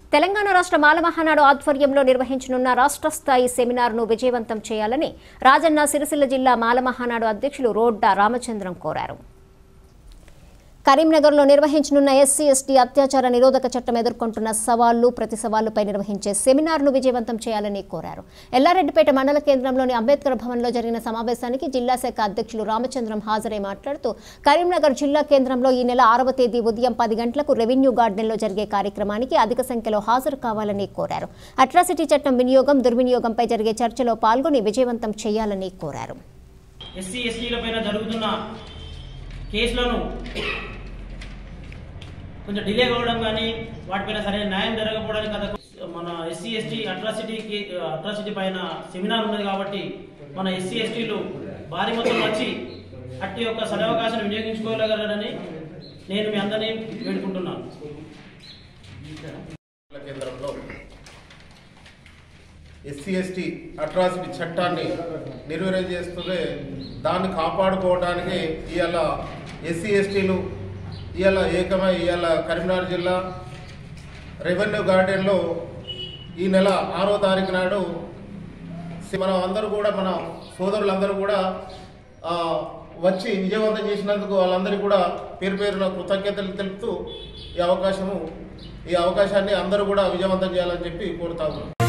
తెలంగాణ రాష్ట్ర మాలమహానాడు ఆధ్వర్యంలో నిర్వహించనున్న రాష్ట్ర స్థాయి సెమినార్ను విజయవంతం చేయాలని రాజన్న సిరిసిల్ల జిల్లా మాలమహానాడు అధ్యక్షులు రోడ్డా రామచంద్రం కోరారు కరీంనగర్లో నిర్వహించనున్న ఎస్సీ ఎస్టీ అత్యాచార నిరోధక చట్టం ఎదుర్కొంటున్న సవాళ్లు ప్రతి సవాళ్లపై నిర్వహించే సెమినార్ను విజయవంతం చేయాలని కోరారు ఎల్లారెడ్డిపేట మండల కేంద్రంలోని అంబేద్కర్ భవన్లో జరిగిన సమావేశానికి జిల్లా శాఖ అధ్యక్షులు రామచంద్రం హాజరై మాట్లాడుతూ కరీంనగర్ జిల్లా కేంద్రంలో ఈ నెల ఆరవ తేదీ ఉదయం పది గంటలకు రెవెన్యూ గార్డెన్లో జరిగే కార్యక్రమానికి అధిక సంఖ్యలో హాజరు కావాలని కోరారు అట్రాసిటీ చట్టం వినియోగం దుర్వినియోగంపై జరిగే చర్చలో పాల్గొని విజయవంతం చేయాలని కోరారు ఎస్సీ ఎస్టీల పైన జరుగుతున్న కేసులను కొంచెం డిలే కావడం కానీ వాటిపైన సరైన న్యాయం జరగకపోవడానికి కదా మన ఎస్సీ ఎస్టీ అట్రాసిటీ అట్రాసిటీ పైన సెమినార్ ఉన్నది కాబట్టి మన ఎస్సీ ఎస్టీలు భారీ మొత్తం వచ్చి అట్టి యొక్క సదవకాశాన్ని వినియోగించుకోగలరని నేను మీ అందరినీ వేడుకుంటున్నాను మండల కేంద్రంలో ఎస్సీ ఎస్టీ అట్రాసిటీ చట్టాన్ని నిర్వీర్యం చేస్తూనే దాన్ని కాపాడుకోవడానికి ఇవాళ ఎస్సీ ఎస్టీలు ఇవాళ ఏకమై ఇవాళ కరీంనగర్ జిల్లా రెవెన్యూ గార్డెన్లో ఈ నెల ఆరో తారీఖు నాడు మనం అందరూ కూడా మన సోదరులందరూ కూడా ఆ, వచ్చి విజయవంతం చేసినందుకు వాళ్ళందరికీ కూడా పేరు పేరున కృతజ్ఞతలు తెలుపుతూ ఈ అవకాశము ఈ అవకాశాన్ని అందరూ కూడా విజయవంతం చేయాలని చెప్పి కోరుతా ఉన్నాం